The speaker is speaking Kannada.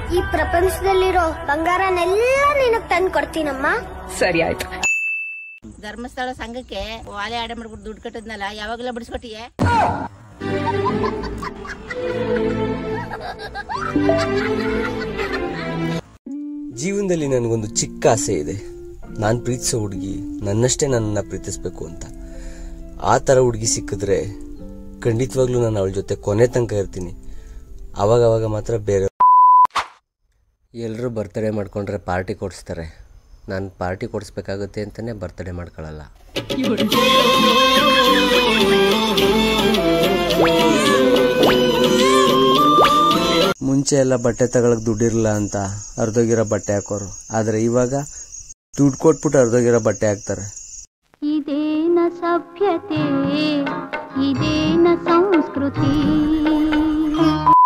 ಈ ಪ್ರಪಂಚದಲ್ಲಿರೋ ಬಂಗಾರನೆಲ್ಲ ನಿನಗ್ ತಂದು ಕೊಡ್ತೀನಮ್ಮ ಸರಿ ಆಯ್ತು ಧರ್ಮಸ್ಥಳ ಸಂಘಕ್ಕೆ ವಾಲೆ ಆಡ ಮಾಡ್ಬಿಟ್ಟು ದುಡ್ಡು ಕಟ್ಟದ್ನಲ್ಲ ಯಾವಾಗಲ ಬಿಡಿಸ್ಕೊಟ್ಟಿಯೇ ಜೀವನದಲ್ಲಿ ನನಗೊಂದು ಚಿಕ್ಕ ಆಸೆ ಇದೆ ನಾನು ಪ್ರೀತಿಸೋ ಹುಡುಗಿ ನನ್ನಷ್ಟೇ ನನ್ನನ್ನು ಪ್ರೀತಿಸ್ಬೇಕು ಅಂತ ಆ ಥರ ಹುಡುಗಿ ಸಿಕ್ಕಿದ್ರೆ ಖಂಡಿತವಾಗ್ಲೂ ನಾನು ಅವಳ ಜೊತೆ ಕೊನೆ ತನಕ ಇರ್ತೀನಿ ಅವಾಗ ಅವಾಗ ಮಾತ್ರ ಬೇರೆ ಎಲ್ಲರೂ ಬರ್ತಡೇ ಮಾಡ್ಕೊಂಡ್ರೆ ಪಾರ್ಟಿ ಕೊಡಿಸ್ತಾರೆ ನಾನು ಪಾರ್ಟಿ ಕೊಡಿಸ್ಬೇಕಾಗುತ್ತೆ ಅಂತಲೇ ಬರ್ತಡೇ ಮಾಡ್ಕೊಳ್ಳಲ್ಲ ಮುಂಚೆ ಎಲ್ಲ ಬಟ್ಟೆ ತಗೊಳಕ್ ದುಡ್ಡಿರಲ್ಲ ಅಂತ ಅರ್ಧೋಗಿರೋ ಬಟ್ಟೆ ಹಾಕೋರು ಆದರೆ ಇವಾಗ ದುಡ್ಡು ಕೊಟ್ಬಿಟ್ಟು ಅರ್ಧೋಗಿರೋ ಬಟ್ಟೆ ಹಾಕ್ತಾರೆ ಇದೇನ ಸಭ್ಯತೆ ಇದೇನ ಸಂಸ್ಕೃತಿ